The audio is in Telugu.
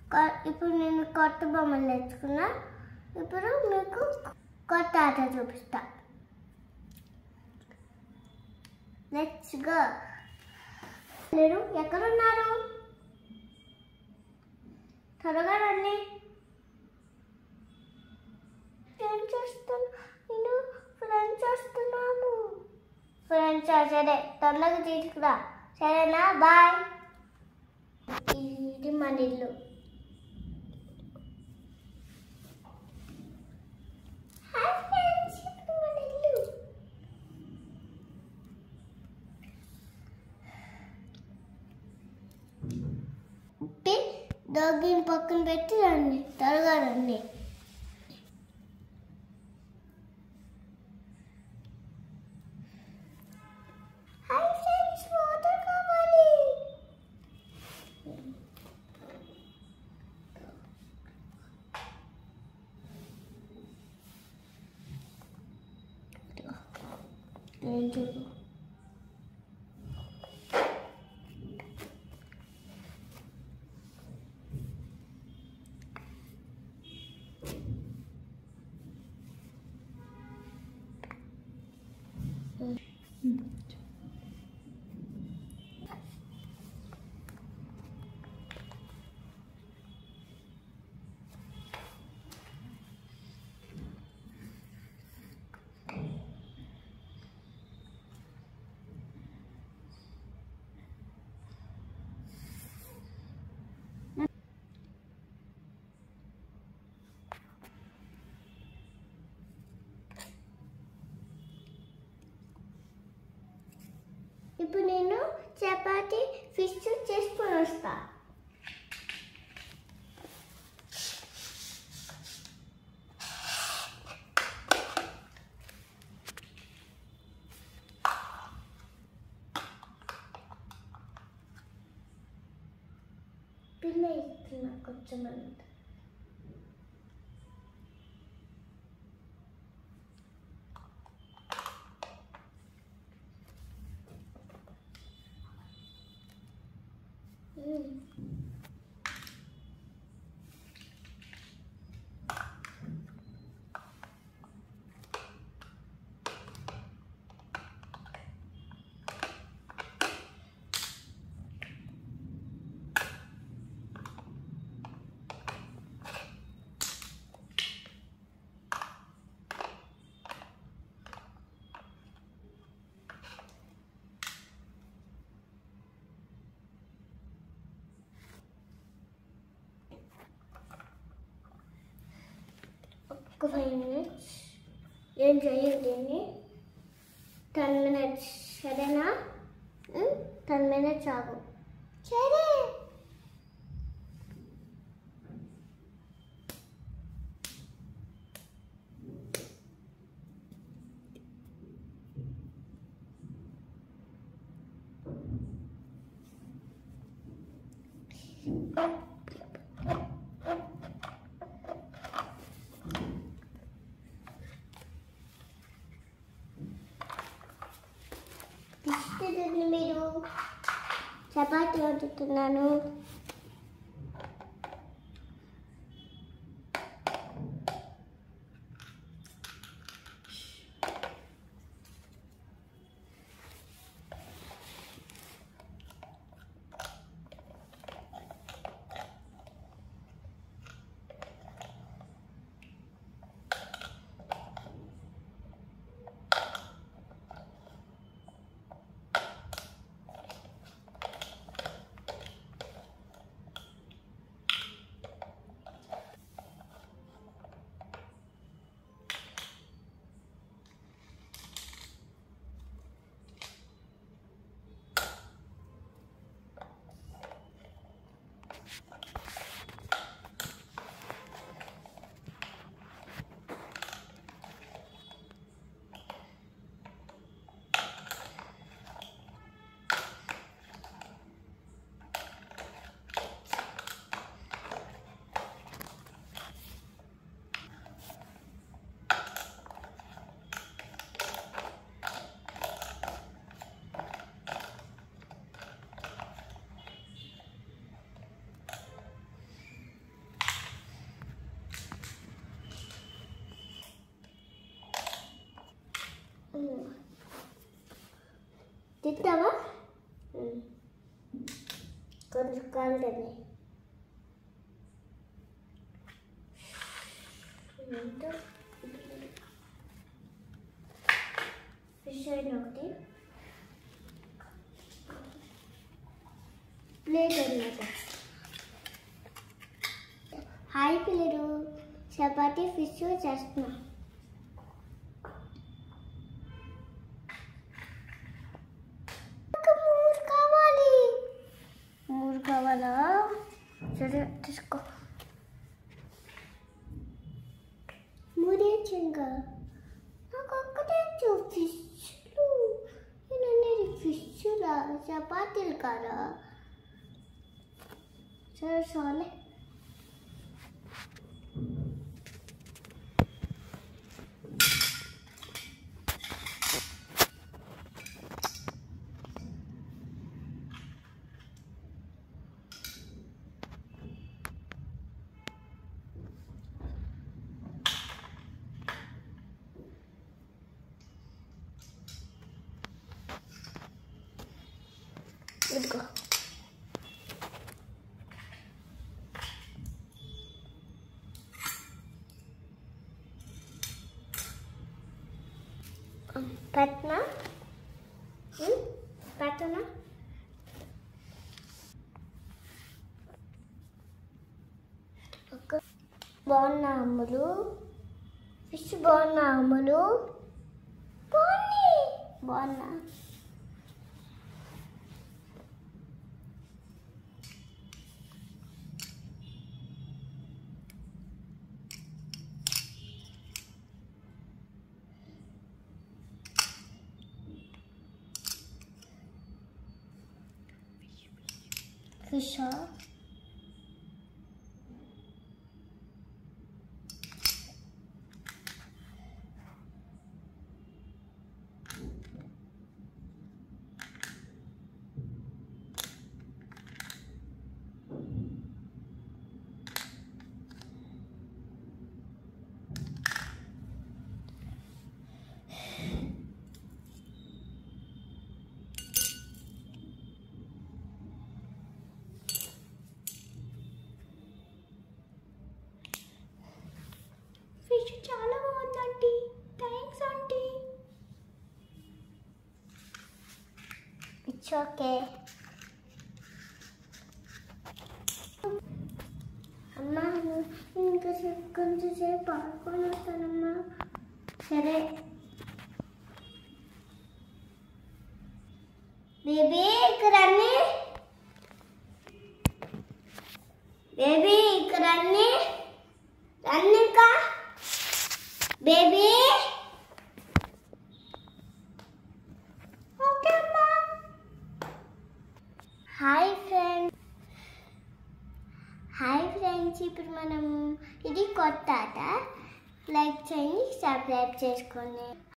కొ- ఇప్పుడు నేను కొత్త బొమ్మలు నేర్చుకున్నా ఇప్పుడు మీకు కొత్త ఆట చూపిస్తా లెట్స్ గో మీరు ఎక్కడున్నారు త్వరగా రండి ఫ్రెండ్స్ వస్తున్నా నేను ఫ్రెండ్స్ వస్తున్నాము ఫ్రెండ్స్ సరే తొందరగా తీసుకురా సరేనా బాయ్ ఇది మన ఇల్లు హాయ్ ఫ్రెండ్స్ ఇది మన ఇల్లు ఉప్పి డోగిని పక్కన పెట్టి రండి త్వరగా రండి హాయ్ ఫ్రెండ్స్ వాటర్ కావాలి నేను చూడు ఇప్పుడు నేను చపాతి ఫిష్ చేసుకొని వస్తా పిల్ల ఇస్తున్నా కొంచెం అంత మ్మ్. ఒక ఫైవ్ మినిట్స్ ఏం చేయండి టెన్ మినిట్స్ సరేనా టెన్ మినిట్స్ ఆగు సరే ఇస్తుందండి మీరు చపాతీ వండుతున్నాను తింటావా ఉమ్. కొంచెం కాలుతుంది ఏంటో ఫిష్ అయిన ఒకటి ప్లేట్ అన్నమాట హాయ్ పిల్లలు చపాతీ ఫిష్ చేస్తున్నా నాకు మూడు కావాలి మూడు కావాలా సరే తీసుకో మూడే చెంగా నాకు ఒక్కటే ఫిష్లు నేను అనేది ఫిష్లా చపాతీలు కాదా సరే సరే ఇదిగో పెట్టనా ఉమ్, పెట్టనా ఒక బాగున్నా అమ్ములు ఫిష్ బాగున్నా అమ్ములు బాగుంది బాగున్నా ఫిష్ ఫిష్ చాలా బాగుందండి థ్యాంక్స్ ఆంటీ ఇట్స్ ఓకే అమ్మా ఇంకా కొంచెం సేపు ఆడుకొని వస్తానమ్మా సరే బేబీ ఇక్కడ అన్నీ బేబీ ఇక్కడ అన్నీ రన్నింకా బేబీ ఓకే అమ్మా హాయ్ ఫ్రెండ్స్ హాయ్ ఫ్రెండ్స్ ఇప్పుడు మనం ఇది కొత్త ఆట లైక్ చేయండి సబ్స్క్రైబ్ చేసుకోండి